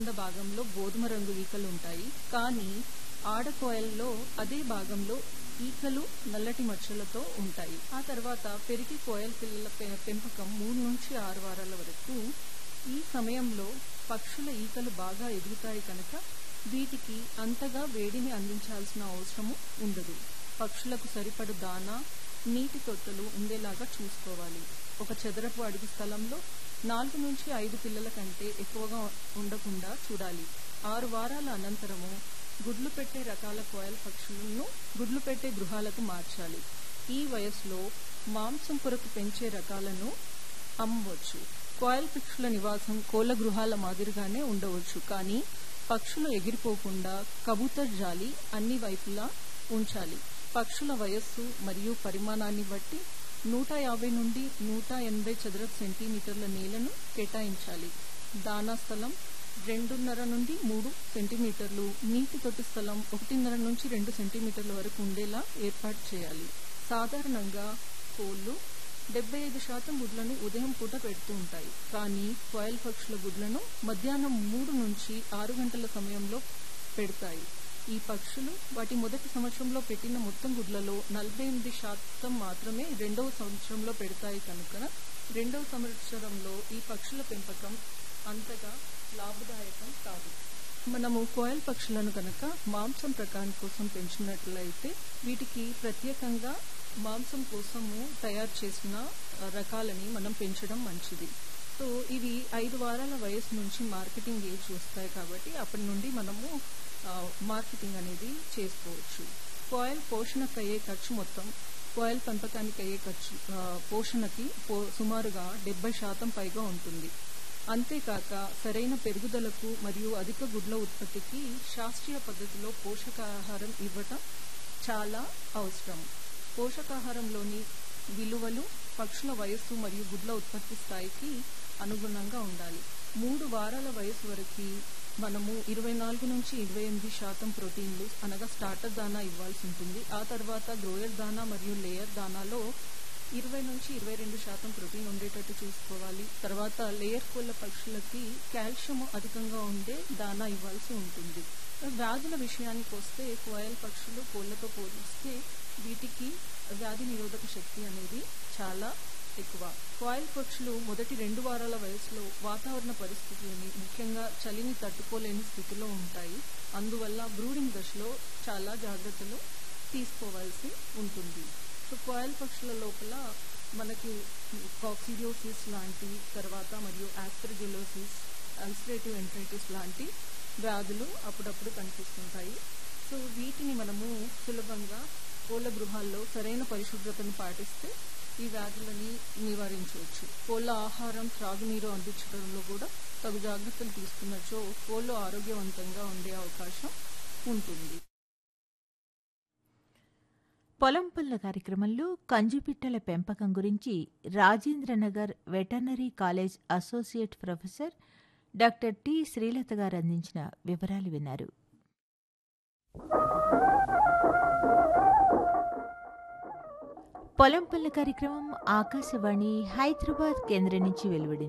కింద భాగంలో గోధుమ రంగు ఈకలు ఉంటాయి కానీ ఆడ కోయల్లో అదే భాగంలో ఈకలు నల్లటి మచ్చలతో ఉంటాయి ఆ తర్వాత పెరిగి కోయల పిల్లల పె- పెంపకం మూడు నుంచి ఆరు వారాల వరకు ఈ సమయంలో పక్షుల ఈకలు బాగా ఎదుగుతాయి కనుక వీటికి అంతగా వేడిని అందించాల్సిన అవసరము ఉండదు పక్షులకు సరిపడు దానా నీటి తొట్టెలు ఉండేలాగా చూసుకోవాలి ఒక చదరపు అడుగు స్థలంలో నాలుగు నుంచి ఐదు పిల్లల కంటే ఎక్కువగా ఉండకుండా చూడాలి ఆరు వారాల అనంతరము గుడ్లు పెట్టే రకాల కోయల పక్షులను గుడ్లు పెట్టే గృహాలకు మార్చాలి ఈ వయసులో మాంసం కొరకు పెంచే రకాలను అమ్మవచ్చు కోయల్ పక్షుల నివాసం కోళ్ల గృహాల మాదిరిగానే ఉండవచ్చు కానీ పక్షులు ఎగిరిపోకుండా కబూతర్ జాలి అన్ని వైపులా ఉంచాలి పక్షుల వయస్సు మరియు పరిమాణాన్ని బట్టి నూట యాభై నుండి నూట ఎనభై చదరపు సెంటీమీటర్ల నేలను కేటాయించాలి దానా స్థలం రెండున్నర నుండి మూడు సెంటీమీటర్లు నీటి తొట్టి స్థలం ఒకటిన్నర నుంచి రెండు సెంటీమీటర్ల వరకు ఉండేలా ఏర్పాటు చేయాలి సాధారణంగా కోళ్లు డెబ్బై ఐదు శాతం గుడ్లను ఉదయం పూట పెడుతూ ఉంటాయి కానీ కోయల్ పక్షుల గుడ్లను మధ్యాహ్నం మూడు నుంచి ఆరు గంటల సమయంలో పెడతాయి ఈ పక్షులు వాటి మొదటి సంవత్సరంలో పెట్టిన మొత్తం గుడ్లలో నలభై ఎనిమిది శాతం మాత్రమే రెండవ సంవత్సరంలో పెడతాయి కనుక రెండవ సంవత్సరంలో ఈ పక్షుల పెంపకం అంతగా లాభదాయకం కాదు మనము కోయల్ పక్షులను కనుక మాంసం ప్రకారం కోసం పెంచినట్లయితే వీటికి ప్రత్యేకంగా మాంసం కోసము తయారు చేసిన ఆ, రకాలని మనం పెంచడం మంచిది సో ఇవి ఐదు వారాల వయసు నుంచి మార్కెటింగ్ ఏజ్ వస్తాయి కాబట్టి అప్పటి నుండి మనము ఆ, మార్కెటింగ్ అనేది చేసుకోవచ్చు కోయల్ పోషణకు అయ్యే ఖర్చు మొత్తం కోయల్ పెంపకానికి అయ్యే ఖర్చు ఆ, పోషణకి పో- సుమారుగా డెబ్బై శాతం పైగా ఉంటుంది అంతేకాక సరైన పెరుగుదలకు మరియు అధిక గుడ్ల ఉత్పత్తికి శాస్త్రీయ పద్ధతిలో పోషకాహారం ఇవ్వటం చాలా అవసరం పోషకాహారంలోని విలువలు పక్షుల వయస్సు మరియు గుడ్ల ఉత్పత్తి స్థాయికి అనుగుణంగా ఉండాలి మూడు వారాల వయసు వరకు మనము ఇరవై నాలుగు నుంచి ఇరవై ఎనిమిది శాతం ప్రోటీన్లు అనగా స్టార్టర్ దానా ఇవ్వాల్సి ఉంటుంది ఆ తర్వాత గ్రోయర్ దానా మరియు లేయర్ దానాలో ఇరవై నుంచి ఇరవై రెండు శాతం ప్రోటీన్ ఉండేటట్టు చూసుకోవాలి తర్వాత లేయర్ కోళ్ళ పక్షులకి కాల్షియం అధికంగా ఉండే దానా ఇవ్వాల్సి ఉంటుంది వ్యాధుల విషయానికి వస్తే కోయల్ పక్షులు కోళ్ళతో పోలిస్తే వీటికి వ్యాధి నిరోధక శక్తి అనేది చాలా ఎక్కువ కోయల్ పక్షులు మొదటి రెండు వారాల వయసులో వాతావరణ పరిస్థితులని ముఖ్యంగా చలిని తట్టుకోలేని స్థితిలో ఉంటాయి అందువల్ల బ్రూడింగ్ దశలో చాలా జాగ్రత్తలు తీసుకోవాల్సి ఉంటుంది సో కోయల్ పక్షుల లోపల మనకి కాక్సిడియోసిస్ లాంటి తర్వాత మరియు ఆస్ట్రజిలోసిస్ అల్సరేటివ్ ఎంట్రైటిస్ లాంటి వ్యాధులు అప్పుడప్పుడు కనిపిస్తుంటాయి సో వీటిని మనము సులభంగా కోళ్ళ గృహాల్లో సరైన పరిశుభ్రతను పాటిస్తే ఈ వ్యాధులని నివారించవచ్చు కోళ్ళ ఆహారం త్రాగునీరు అందించడంలో కూడా తగు జాగ్రత్తలు తీసుకున్నచో కోళ్ళు ఆరోగ్యవంతంగా ఉండే అవకాశం ఉంటుంది పొలం పనుల కార్యక్రమంలో కంజుపిట్టల పెంపకం గురించి Rajendranagar veterinary college associate professor doctor T Srilatha garu అందించిన వివరాలు విన్నారు పొలం పనుల కార్యక్రమం ఆకాశవాణి హైదరాబాద్ కేంద్రం నుంచి వెలువడింది